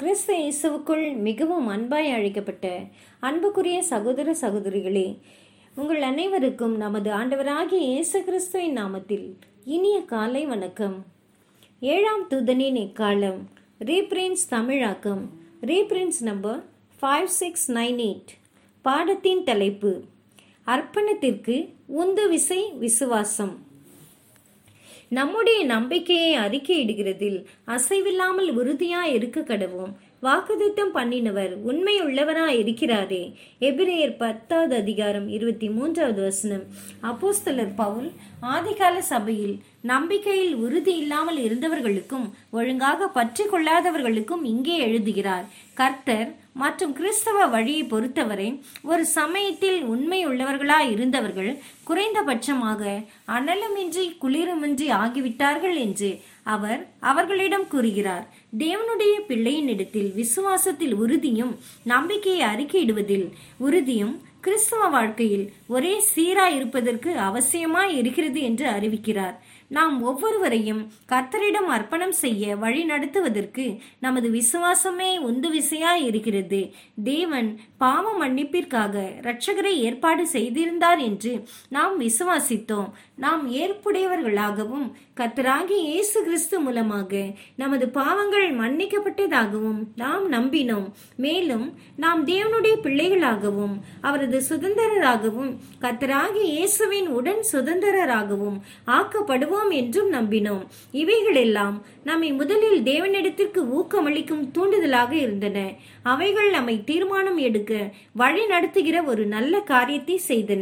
கிறிஸ்து இயேசுவுக்குள் மிகவும் அன்பாய் அழைக்கப்பட்ட அன்புக்குரிய சகோதர சகோதரிகளே உங்கள் அனைவருக்கும் நமது ஆண்டவராகிய இயேசு கிறிஸ்துவின் நாமத்தில் இனிய காலை வணக்கம் ஏழாம் தூதனின் இக்காலம் ரீப்ரின்ஸ் தமிழாக்கம் reprints number five six nine eight பாடத்தின் தலைப்பு அர்ப்பணத்திற்கு உந்து விசை விசுவாசம் நம்முடைய நம்பிக்கையை அறிக்கையிடுகிறதில் அசைவில்லாமல் உறுதியாய் இருக்க கடவும் வாக்குத்தத்தம் பண்ணினவர் உண்மையுள்ளவராய் இருக்கிறாரே எபிரேயர் பத்தாவது அதிகாரம் இருபத்தி மூன்றாவது வசனம் அப்போஸ்தலர் பவுல் ஆதிகால சபையில் நம்பிக்கையில் உறுதி இல்லாமல் இருந்தவர்களுக்கும் ஒழுங்காக பற்றி கொள்ளாதவர்களுக்கும் இங்கே எழுதுகிறார் கர்த்தர் மற்றும் கிறிஸ்தவ வழியை பொறுத்தவரை ஒரு சமயத்தில் உண்மை உள்ளவர்களாய் இருந்தவர்கள் குறைந்தபட்சமாக அனலுமின்றி குளிருமின்றி ஆகிவிட்டார்கள் என்று அவர் அவர்களிடம் கூறுகிறார் தேவனுடைய பிள்ளையினிடத்தில் விசுவாசத்தில் உறுதியும் நம்பிக்கையை அறிக்கையிடுவதில் உறுதியும் கிறிஸ்தவ வாழ்க்கையில் ஒரே சீராய் இருப்பதற்கு அவசியமாய் இருக்கிறது என்று அறிவிக்கிறார் நாம் ஒவ்வொருவரையும் கர்த்தரிடம் அர்ப்பணம் செய்ய வழி நடத்துவதற்கு நமது விசுவாசமே உந்து விசையாய் இருக்கிறது தேவன் பாவ மன்னிப்பிற்காக இரட்சகரை ஏற்பாடு செய்திருந்தார் என்று நாம் விசுவாசித்தோம் நாம் ஏற்புடையவர்களாகவும் கர்த்தராகிய இயேசு கிறிஸ்து மூலமாக நமது பாவங்கள் மன்னிக்கப்பட்டதாகவும் நாம் நம்பினோம் மேலும் நாம் தேவனுடைய பிள்ளைகளாகவும் அவரது சுதந்திரராகவும் கர்த்தராகிய இயேசுவின் உடன் சுதந்திரராகவும் ஆக்கப்படுவோம் என்றும் நம்பினோம் இவைகளெல்லாம் நம்மை முதலில் தேவனிடத்திற்கு ஊக்கமளிக்கும் தூண்டுதலாக இருந்தன அவைகள் நம்மை தீர்மானம் எடுக்க வழி நடத்துகிற ஒரு நல்ல காரியத்தை செய்தன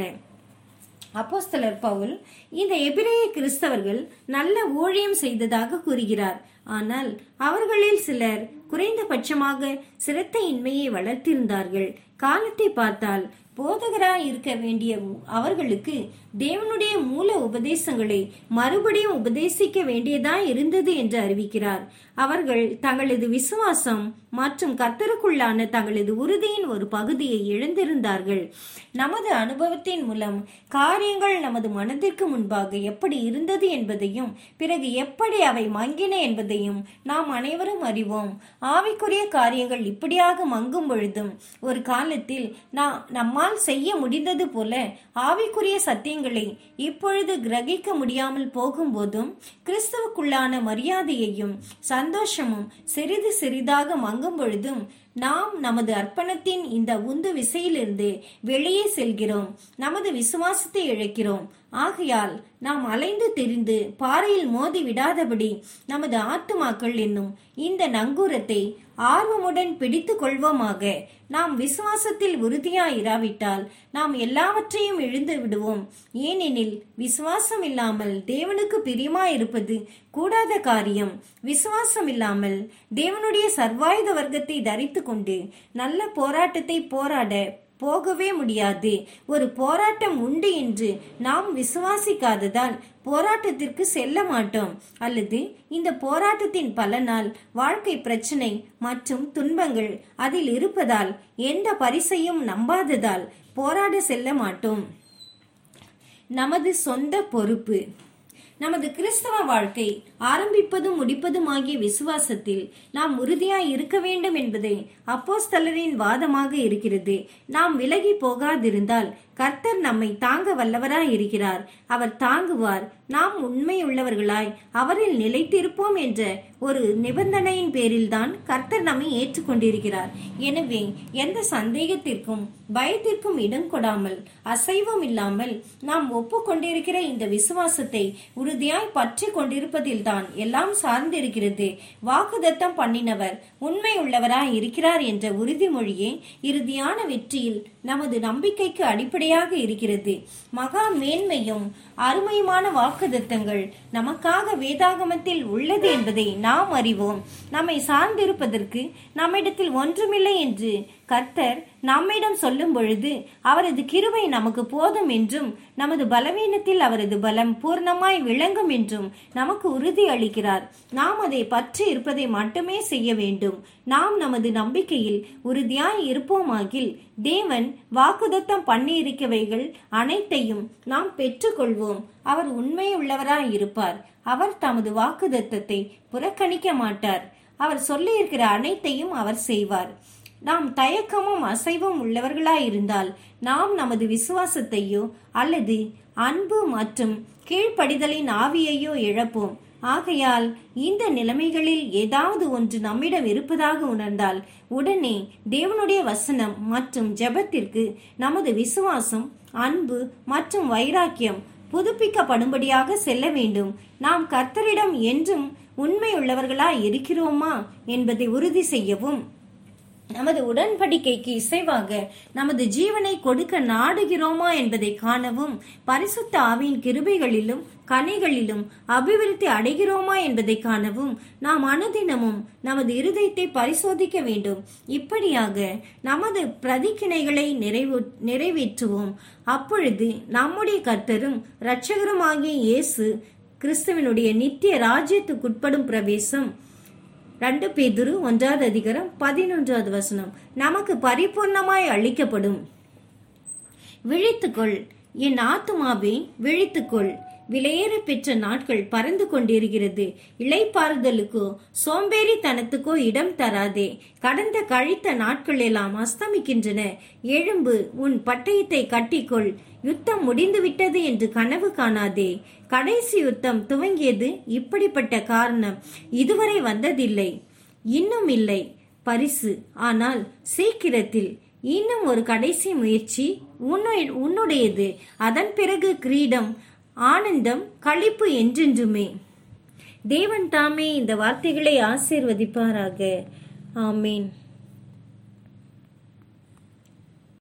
அப்போஸ்தலர் பவுல் இந்த எபிரேய கிறிஸ்தவர்கள் நல்ல ஊழியம் செய்ததாக கூறுகிறார் ஆனால் அவர்களில் சிலர் குறைந்தபட்சமாக சிரத்தையின்மையை வளர்த்திருந்தார்கள் காலத்தை பார்த்தால் போதகராய் இருக்க வேண்டிய அவர்களுக்கு தேவனுடைய மூல உபதேசங்களை மறுபடியும் உபதேசிக்க வேண்டியதாய் இருந்தது என்று அறிவிக்கிறார் அவர்கள் தங்களது விசுவாசம் மற்றும் கர்த்தருக்குள்ளான தங்களது உறுதியின் ஒரு பகுதியை இழந்திருந்தார்கள் நமது அனுபவத்தின் மூலம் காரியங்கள் நமது மனதிற்கு முன்பாக எப்படி இருந்தது என்பதையும் பிறகு எப்படி அவை மங்கின என்பதையும் நாம் அனைவரும் அறிவோம் ஆவிக்குரிய காரியங்கள் இப்படியாக மங்கும் பொழுதும் ஒரு காலத்தில் நான் நம்மால் செய்ய முடிந்தது போல ஆவிக்குரிய சத்தியங்களை இப்பொழுது கிரகிக்க முடியாமல் போகும்போதும் கிறிஸ்துவுக்குள்ளான மரியாதையையும் சந்தோஷமும் சிறிது சிறிதாக மங்கும் பொழுதும் நாம் நமது அர்ப்பணத்தின் இந்த உந்து விசையிலிருந்து வெளியே செல்கிறோம் நமது விசுவாசத்தை இழக்கிறோம் ஆகையால் நாம் அலைந்து திரிந்து பாறையில் மோதி விடாதபடி நமது ஆத்துமாக்கள் என்னும் இந்த நங்கூரத்தை ஆர்வமுடன் பிடித்து கொள்வோமாக நாம் விசுவாசத்தில் உறுதியாய் இராவிட்டால் நாம் எல்லாவற்றையும் இழந்து விடுவோம் ஏனெனில் விசுவாசம் இல்லாமல் தேவனுக்கு பிரியமாயிருப்பது கூடாத காரியம் விசுவாசம் இல்லாமல் தேவனுடைய சர்வாயுத வர்க்கத்தை தரித்து கொண்டு நல்ல போராட்டத்தை போராட போகவே முடியாது ஒரு போராட்டம் உண்டு என்று நாம் விசுவாசிக்காததால் போராட்டத்திற்கு செல்ல மாட்டோம் அல்லது இந்த போராட்டத்தின் பலனால் வாழ்க்கை பிரச்சனை மற்றும் துன்பங்கள் அதில் இருப்பதால் எந்த பரிசையும் நம்பாததால் போராட செல்ல மாட்டோம் நமது சொந்த பொறுப்பு நமது கிறிஸ்தவ வாழ்க்கை ஆரம்பிப்பதும் முடிப்பதும் ஆகிய விசுவாசத்தில் நாம் உறுதியாய் இருக்க வேண்டும் என்பதே அப்போஸ்தலரின் வாதமாக இருக்கிறது நாம் விலகி போகாதிருந்தால் கர்த்தர் நம்மை தாங்க வல்லவராய் இருக்கிறார் அவர் தாங்குவார் நாம் உண்மையுள்ளவர்களாய் அவரில் நிலைத்திருப்போம் என்ற ஒரு நிபந்தனையின் பேரில்தான் கர்த்தர் நம்மை ஏற்றுக்கொண்டிருக்கிறார் எனவே எந்த சந்தேகத்திற்கும் பயத்திற்கும் இடம் கொடாமல் அசைவம் இல்லாமல் நாம் ஒப்புக்கொண்டிருக்கிற இந்த விசுவாசத்தை உறுதியாய் பற்றி கொண்டிருப்பதில் தான் எல்லாம் சார்ந்திருக்கிறது வாக்குதத்தம் பண்ணினவர் உண்மை உள்ளவராய் இருக்கிறார் என்ற உறுதிமொழியே இறுதியான வெற்றியில் நமது நம்பிக்கைக்கு அடிப்படையாக இருக்கிறது மகா மேன்மையும் அருமையுமான வாக்குதத்தங்கள் நமக்காக வேதாகமத்தில் உள்ளது என்பதை நாம் அறிவோம் நம்மை சார்ந்திருப்பதற்கு நம்மிடத்தில் ஒன்றுமில்லை என்று கர்த்தர் நம்மிடம் சொல்லும் பொழுது அவரது கிருபை நமக்கு போதும் என்றும் நமது பலவீனத்தில் அவரது பலம் பூர்ணமாய் விளங்கும் என்றும் நமக்கு உறுதி அளிக்கிறார் நாம் அதை பற்றி இருப்பதை மட்டுமே செய்ய வேண்டும் நாம் நமது நம்பிக்கையில் உறுதியாய் இருப்போமாகில் தேவன் வாக்குதத்தம் பண்ணியிருக்கவைகள் அனைத்தையும் நாம் பெற்றுக்கொள்வோம் அவர் உண்மையுள்ளவராய் இருப்பார் அவர் தமது வாக்குதத்தத்தை புறக்கணிக்க மாட்டார் அவர் சொல்லியிருக்கிற அனைத்தையும் அவர் செய்வார் நாம் தயக்கமும் அசைவும் உள்ளவர்களாய் இருந்தால் நாம் நமது விசுவாசத்தையோ அல்லது அன்பு மற்றும் கீழ்ப்படிதலின் ஆவியையோ இழப்போம் ஆகையால் இந்த நிலைமைகளில் ஏதாவது ஒன்று நம்மிடம் இருப்பதாக உணர்ந்தால் உடனே தேவனுடைய வசனம் மற்றும் ஜெபத்திற்கு நமது விசுவாசம் அன்பு மற்றும் வைராக்கியம் புதுப்பிக்கப்படும்படியாக செல்ல வேண்டும் நாம் கர்த்தரிடம் என்றும் உண்மையுள்ளவர்களாய் இருக்கிறோமா என்பதை உறுதி செய்யவும் நமது உடன்படிக்கைக்கு இசைவாக நமது ஜீவனை கொடுக்க நாடுகிறோமா என்பதை காணவும் பரிசுத்த ஆவியின் கிருபைகளிலும் கனிகளிலும் அபிவிருத்தி அடைகிறோமா என்பதை காணவும் நாம் அனுதினமும் நமது இருதயத்தை பரிசோதிக்க வேண்டும் இப்படியாக நமது பிரதிக்கிணைகளை நிறைவு நிறைவேற்றுவோம் அப்பொழுது நம்முடைய கர்த்தரும் இரட்சகருமாகிய இயேசு கிறிஸ்துவனுடைய நித்திய ராஜ்யத்துக்குட்படும் பிரவேசம் ரெண்டு பேதுரு ஒன்றாவது அதிகாரம் பதினொன்றாவது வசனம் நமக்கு பரிபூர்ணமாய் அளிக்கப்படும் விழித்துக்கொள் என் ஆத்துமாவே விழித்துக்கொள் விலையேற பெற்ற நாட்கள் பறந்து கொண்டிருக்கிறது இளைப்பாறுதலுக்கோ சோம்பேறித்தனத்துக்கோ இடம் தராதே கடந்த கழித்த நாட்கள் எல்லாம் அஸ்தமிக்கின்றன எழும்பு உன் பட்டயத்தை கட்டிக்கொள் யுத்தம் முடிந்துவிட்டது என்று கனவு காணாதே கடைசி யுத்தம் துவங்கியது இப்படிப்பட்ட காரணம் இதுவரை வந்ததில்லை இன்னும் இல்லை பரிசு ஆனால் சீக்கிரத்தில் இன்னும் ஒரு கடைசி முயற்சி உன்னை- உன்னுடையது அதன் பிறகு கிரீடம் ஆனந்தம் களிப்பு என்றென்றுமே தேவன் தாமே இந்த வார்த்தைகளை ஆசீர்வதிப்பாராக ஆமேன்